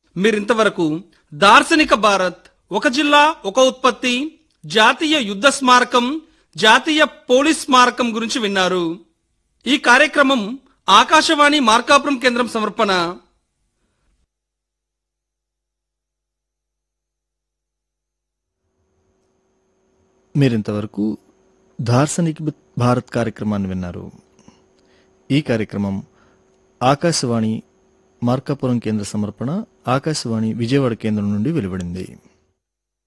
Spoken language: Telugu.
మీరింతవరకు దార్శనిక భారత్ ఒక జిల్లా ఒక ఉత్పత్తి జాతీయ యుద్ధ స్మారకం జాతీయ పోలీస్ స్మారకం గురించి విన్నారు ఈ కార్యక్రమం ఆకాశవాణి మార్కాపురం కేంద్రం సమర్పణ మీరింతవరకు దార్శనిక్ భారత్ కార్యక్రమాన్ని విన్నారు ఈ కార్యక్రమం ఆకాశవాణి మార్కాపురం కేంద్ర సమర్పణ ఆకాశవాణి విజయవాడ కేంద్రం నుండి వెలువడింది